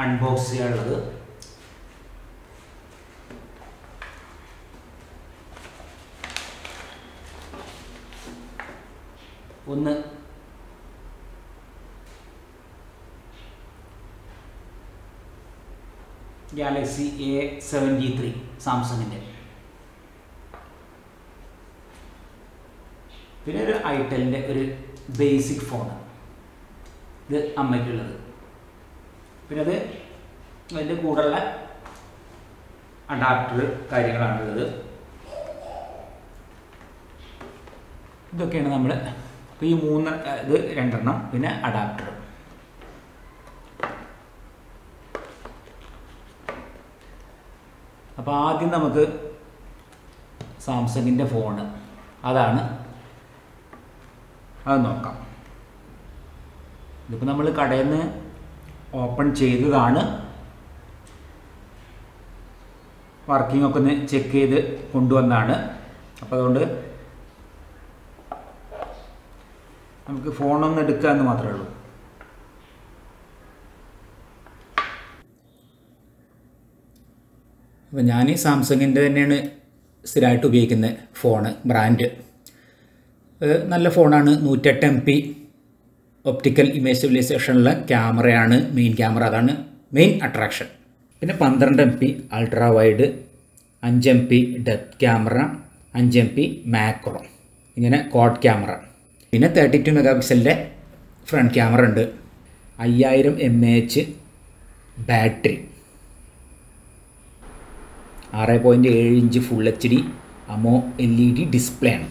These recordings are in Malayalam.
അൺബോക്സ് ചെയ്യാനുള്ളത് ഒന്ന് ഗാലക്സി എ സെവൻറ്റി ത്രീ സാംസങ്ങിൻ്റെ പിന്നെ ഒരു ഐറ്റലിൻ്റെ ഒരു ബേസിക് ഫോണ് ഇത് അമ്മയ്ക്കുള്ളത് പിന്നെ അത് അതിൻ്റെ കൂടെയുള്ള അഡാപ്റ്റർ കാര്യങ്ങളാണുള്ളത് ഇതൊക്കെയാണ് നമ്മൾ ഇപ്പോൾ ഈ മൂന്ന് ഇത് രണ്ടെണ്ണം പിന്നെ അഡാപ്റ്റർ അപ്പോൾ ആദ്യം നമുക്ക് സാംസങ്ങിൻ്റെ ഫോണ് അതാണ് അത് നോക്കാം ഇതിപ്പോൾ നമ്മൾ കടയിൽ നിന്ന് ഓപ്പൺ ചെയ്തതാണ് വർക്കിംഗ് ഒക്കെ ഒന്ന് ചെക്ക് ചെയ്ത് കൊണ്ടുവന്നാണ് അപ്പോൾ അതുകൊണ്ട് നമുക്ക് ഫോണൊന്ന് എടുക്കുക എന്ന് മാത്രമേ ഉള്ളൂ അപ്പോൾ ഞാൻ സാംസങ്ങിൻ്റെ തന്നെയാണ് സ്ഥിരമായിട്ട് ഉപയോഗിക്കുന്ന ഫോണ് ബ്രാൻഡ് അത് നല്ല ഫോണാണ് നൂറ്റെട്ട് എം പി ഒപ്റ്റിക്കൽ ഇമേജ് സ്റ്റെബിലൈസേഷനുള്ള ക്യാമറയാണ് മെയിൻ ക്യാമറ അതാണ് മെയിൻ അട്രാക്ഷൻ പിന്നെ പന്ത്രണ്ട് എം പി അൾട്രാ വൈഡ് അഞ്ച് എം പി ഡെപ്ത് ക്യാമറ അഞ്ച് എം പി മാക്രോ ഇങ്ങനെ കോഡ് ക്യാമറ പിന്നെ തേർട്ടി ടു മെഗാ പിക്സലിൻ്റെ ഫ്രണ്ട് ക്യാമറ ഉണ്ട് അയ്യായിരം എം എ എച്ച് ബാറ്ററി ആറ് പോയിൻറ്റ് ഏഴ് inch full H D AMOLED display ആണ്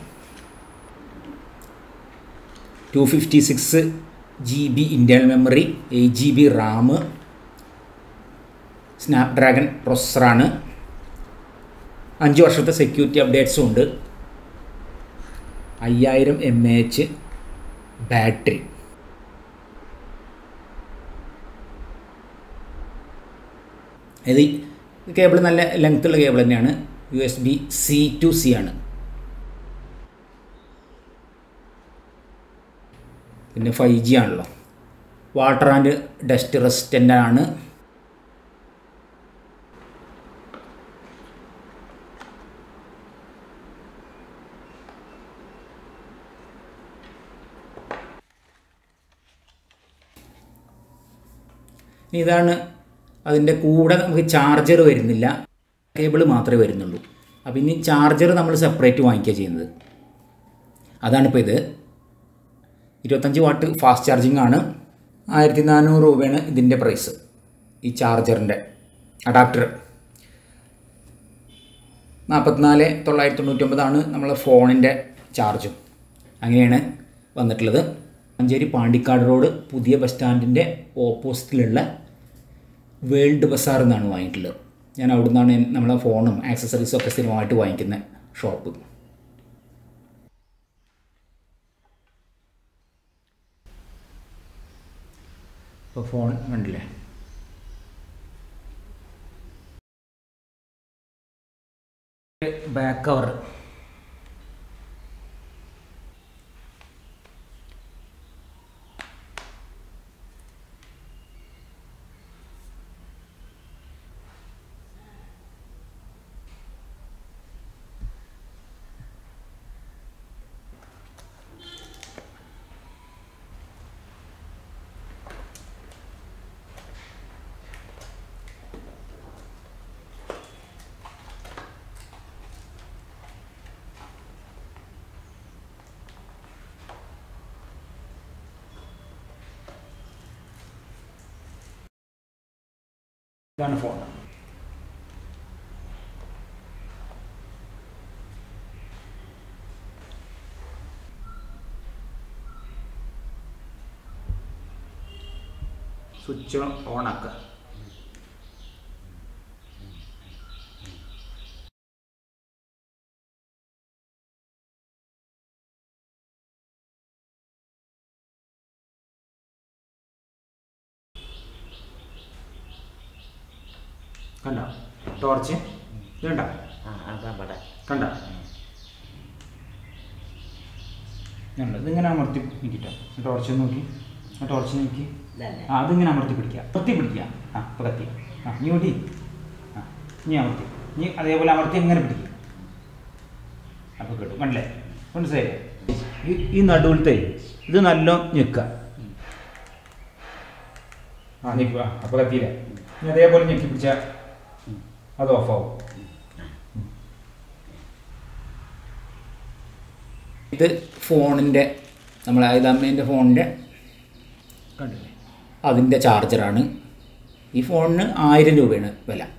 two fifty six G B internal memory eight G B Ram Snapdragon പ്രൊസസ്സറാണ് അഞ്ച് വർഷത്തെ സെക്യൂരിറ്റി അപ്ഡേറ്റ്സും ഉണ്ട് അയ്യായിരം എം എ എച്ച് ബാറ്ററി ഇത് കേബിൾ നല്ല ലെങ്ത്തുള്ള കേബിൾ തന്നെയാണ് U S B C to C ആണ് പിന്നെ ഫൈവ് ജി ആണല്ലോ വാട്ടർ ആൻഡ് ഡസ്റ്റ് റെസിസ്റ്റൻ്റ് ആണ് ഇതാണ് അതിൻ്റെ കൂടെ നമുക്ക് ചാർജർ വരുന്നില്ല കേബിൾ മാത്രമേ വരുന്നുള്ളൂ അപ്പോൾ ഇനി ചാർജർ നമ്മൾ സെപ്പറേറ്റ് വാങ്ങിക്കുക ചെയ്യുന്നത് അതാണിപ്പോൾ ഇത് ഇരുപത്തഞ്ച് വാട്ട് ഫാസ്റ്റ് ചാർജിങ് ആണ് ആയിരത്തി നാനൂറ് രൂപയാണ് ഇതിൻ്റെ പ്രൈസ് ഈ ചാർജറിൻ്റെ അഡാപ്റ്റർ നാൽപ്പത്തിനാല് തൊള്ളായിരത്തി തൊണ്ണൂറ്റൊമ്പതാണ് നമ്മളെ ഫോണിൻ്റെ ചാർജും അങ്ങനെയാണ് വന്നിട്ടുള്ളത് മഞ്ചേരി പാണ്ടിക്കാട് റോഡ് പുതിയ ബസ് സ്റ്റാൻഡിൻ്റെ ഓപ്പോസിറ്റിലുള്ള വേൾഡ് ബസാർ എന്നാണ് വാങ്ങിയിട്ടുള്ളത് ഞാൻ അവിടെ നിന്നാണ് നമ്മളെ ഫോണും ആക്സസറീസും ഒക്കെ സ്ഥിരമായിട്ട് വാങ്ങിക്കുന്ന ഷോപ്പ് ഇപ്പോൾ ഫോൺ കണ്ടില്ലേ ബാക്ക് കവർ ഇതാണ് ഫോൺ സ്വിച്ച് ഓൺ ആക്കുക കണ്ട ടോർച്ച് ഇതുണ്ട ആ അതാ ഇവിടെ കണ്ട കണ്ട ഇതിങ്ങനെ അമർത്തി നോക്കിട്ടോ ടോർച്ച് നോക്കി ആ ടോർച്ച് നോക്കി ഇതല്ലേ ആ അതിങ്ങനെ അമർത്തി പിടിക്കുക അമർത്തി പിടിക്കുക ആ ഇപ്പോൾ കത്തി ആ നീ ഓടി ആ നീ അമർത്തി നീ അതേപോലെ അമർത്തി ഇങ്ങനെ പിടിക്കുക അപ്പോൾ കിട്ടും മനല്ലേ മനസ്സിലായില്ലേ ഈ ഈ നടുവിലത്തെ ഇത് നല്ല ഞെക്കുക ആ ഞെക്കുക അപ്പോൾ കത്തിയില്ല ഇനി അതേപോലെ ഞെക്കി പിടിച്ചാൽ അത് ഓഫാവും ഇത് ഫോണിൻ്റെ നമ്മൾ അയതാമ്മേൻ്റെ ഫോണിൻ്റെ കണ്ടില്ലേ അതിൻ്റെ ചാർജറാണ് ഈ ഫോണിന് ആയിരം രൂപയാണ് വില